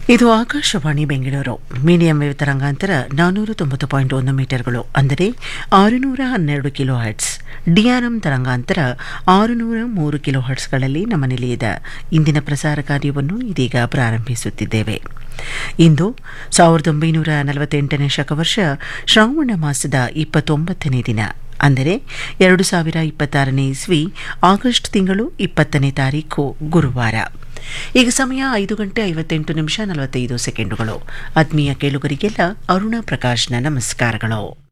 ಇದು Akashvani Bengaluru medium wave ತರಂಗಾಂತರ ನಾನ್ನೂರ ತೊಂಬತ್ತು ಪಾಯಿಂಟ್ ಒಂದು ಮೀಟರ್ಗಳು ಅಂದರೆ ಆರುನೂರ ಹನ್ನೆರಡು ಕಿಲೋ ಹರ್ಟ್ಸ್ ಡಿಆರ್ಎಂ ತರಂಗಾಂತರ ಆರುನೂರ ಮೂರು ಕಿಲೋ ಹರ್ಟ್ಸ್ಗಳಲ್ಲಿ ನಮ್ಮ ನಿಲಯದ ಇಂದಿನ ಪ್ರಸಾರ ಕಾರ್ಯವನ್ನು ಇದೀಗ ಪ್ರಾರಂಭಿಸುತ್ತಿದ್ದೇವೆ ಇಂದು ಸಾವಿರದ ಒಂಬೈನೂರ ನಲವತ್ತೆಂಟನೇ ಶಕವರ್ಷ ಶ್ರಾವಣ ಮಾಸದ ಇಪ್ಪತ್ತೊಂಬತ್ತನೇ ದಿನ ಅಂದರೆ ಎರಡು ಸಾವಿರ ಇಪ್ಪತ್ತಾರನೇ ಇಸ್ವಿ ಆಗಸ್ಟ್ ತಿಂಗಳು ಇಪ್ಪತ್ತನೇ ತಾರೀಖು ಗುರುವಾರ ಈಗ ಸಮಯ ಐದು ಗಂಟೆ ಐವತ್ತೆಂಟು ನಿಮಿಷ ನಲವತ್ತೈದು ಸೆಕೆಂಡುಗಳು ಆತ್ಮೀಯ ಕೇಳುಗರಿಗೆಲ್ಲ ಅರುಣ ಪ್ರಕಾಶ್ನ ನಮಸ್ಕಾರಗಳು